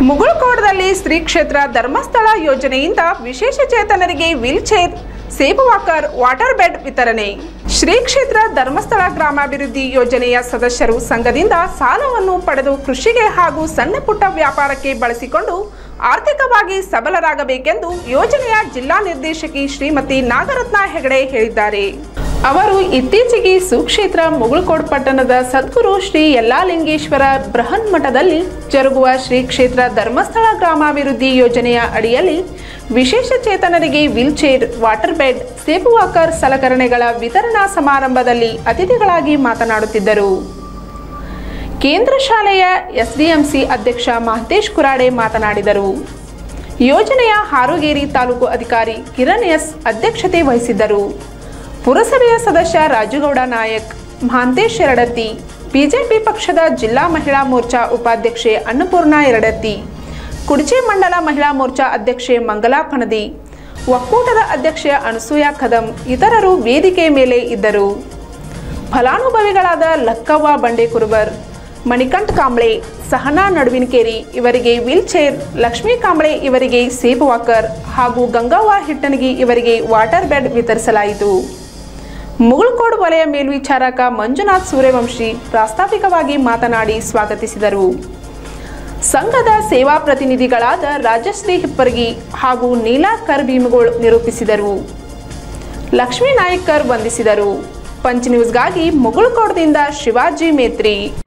ಮುಗುಳ್ಕೋಟದಲ್ಲಿ ಶ್ರೀ ಕ್ಷೇತ್ರ ಧರ್ಮಸ್ಥಳ ಯೋಜನೆಯಿಂದ ವಿಶೇಷ ಚೇತನರಿಗೆ ವೀಲ್ ಚೇರ್ ಸೇಬು ವಾಕರ್ ವಾಟರ್ ಬೆಡ್ ವಿತರಣೆ ಶ್ರೀ ಕ್ಷೇತ್ರ ಧರ್ಮಸ್ಥಳ ಗ್ರಾಮಾಭಿವೃದ್ಧಿ ಯೋಜನೆಯ ಸದಸ್ಯರು ಸಂಘದಿಂದ ಸಾಲವನ್ನು ಪಡೆದು ಕೃಷಿಗೆ ಹಾಗೂ ಸಣ್ಣ ಪುಟ್ಟ ವ್ಯಾಪಾರಕ್ಕೆ ಬಳಸಿಕೊಂಡು ಆರ್ಥಿಕವಾಗಿ ಸಬಲರಾಗಬೇಕೆಂದು ಯೋಜನೆಯ ಜಿಲ್ಲಾ ನಿರ್ದೇಶಕಿ ಶ್ರೀಮತಿ ನಾಗರತ್ನ ಹೆಗಡೆ ಹೇಳಿದ್ದಾರೆ ಅವರು ಇತ್ತೀಚೆಗೆ ಸುಕ್ಷೇತ್ರ ಮುಗುಳ್ಕೋಡ್ ಪಟ್ಟಣದ ಸದ್ಗುರು ಶ್ರೀ ಯಲ್ಲಾಲಿಂಗೇಶ್ವರ ಬೃಹನ್ ಮಠದಲ್ಲಿ ಜರುಗುವ ಶ್ರೀ ಕ್ಷೇತ್ರ ಧರ್ಮಸ್ಥಳ ಗ್ರಾಮಾಭಿವೃದ್ಧಿ ಯೋಜನೆಯ ಅಡಿಯಲ್ಲಿ ವಿಶೇಷ ಚೇತನರಿಗೆ ವೀಲ್ ಚೇರ್ ವಾಟರ್ ಬೆಡ್ ಸೇಬು ವಾಕರ್ ಸಲಕರಣೆಗಳ ವಿತರಣಾ ಸಮಾರಂಭದಲ್ಲಿ ಅತಿಥಿಗಳಾಗಿ ಮಾತನಾಡುತ್ತಿದ್ದರು ಕೇಂದ್ರ ಶಾಲೆಯ ಎಸ್ಡಿಎಂಸಿ ಅಧ್ಯಕ್ಷ ಮಹತೇಶ್ ಕುರಾಡೆ ಮಾತನಾಡಿದರು ಯೋಜನೆಯ ಹಾರೋಗೇರಿ ತಾಲೂಕು ಅಧಿಕಾರಿ ಕಿರಣ್ ಎಸ್ ಅಧ್ಯಕ್ಷತೆ ವಹಿಸಿದ್ದರು ಪುರಸಭೆಯ ಸದಸ್ಯ ರಾಜುಗೌಡ ನಾಯಕ್ ಮಹಾಂತೇಶ್ ಎರಡತ್ತಿ ಬಿಜೆಪಿ ಪಕ್ಷದ ಜಿಲ್ಲಾ ಮಹಿಳಾ ಮೋರ್ಚಾ ಉಪಾಧ್ಯಕ್ಷೆ ಅನ್ನಪೂರ್ಣ ಎರಡತ್ತಿ ಕುಡ್ಚಿ ಮಂಡಲ ಮಹಿಳಾ ಮೋರ್ಚಾ ಅಧ್ಯಕ್ಷೆ ಮಂಗಲಾ ಪಣದಿ ಒಕ್ಕೂಟದ ಅಧ್ಯಕ್ಷೆ ಅನಸೂಯ ಕದಂ ಇತರರು ವೇದಿಕೆ ಮೇಲೆ ಇದ್ದರು ಫಲಾನುಭವಿಗಳಾದ ಲಕ್ಕವ್ವ ಬಂಡೇಕುರುಬರ್ ಮಣಿಕಂಠ್ ಕಾಂಬ್ಳೆ ಸಹನಾ ನಡುವಿನಕೇರಿ ಇವರಿಗೆ ವೀಲ್ ಚೇರ್ ಲಕ್ಷ್ಮೀ ಕಾಂಬ್ಳೆ ಇವರಿಗೆ ಸೇಬು ವಾಕರ್ ಹಾಗೂ ಗಂಗವ್ವ ಹಿಟ್ಟಣಗಿ ಇವರಿಗೆ ವಾಟರ್ ಬೆಡ್ ವಿತರಿಸಲಾಯಿತು ಮುಗುಳ್ಕೋಡ್ ವಲಯ ಮೇಲ್ವಿಚಾರಕ ಮಂಜುನಾಥ್ ಸೂರ್ಯವಂಶಿ ಪ್ರಾಸ್ತಾವಿಕವಾಗಿ ಮಾತನಾಡಿ ಸ್ವಾಗತಿಸಿದರು ಸಂಘದ ಸೇವಾ ಪ್ರತಿನಿಧಿಗಳಾದ ರಾಜಶ್ರೀ ಹಿಪ್ಪರ್ಗಿ ಹಾಗೂ ನೀಲಾ ಕರ್ಬೀಮಗೋಳ್ ನಿರೂಪಿಸಿದರು ಲಕ್ಷ್ಮೀ ನಾಯ್ಕರ್ ವಂದಿಸಿದರು ಪಂಚ್ ನ್ಯೂಸ್ಗಾಗಿ ಮುಗುಳ್ಕೋಡ್ದಿಂದ ಶಿವಾಜಿ ಮೇತ್ರಿ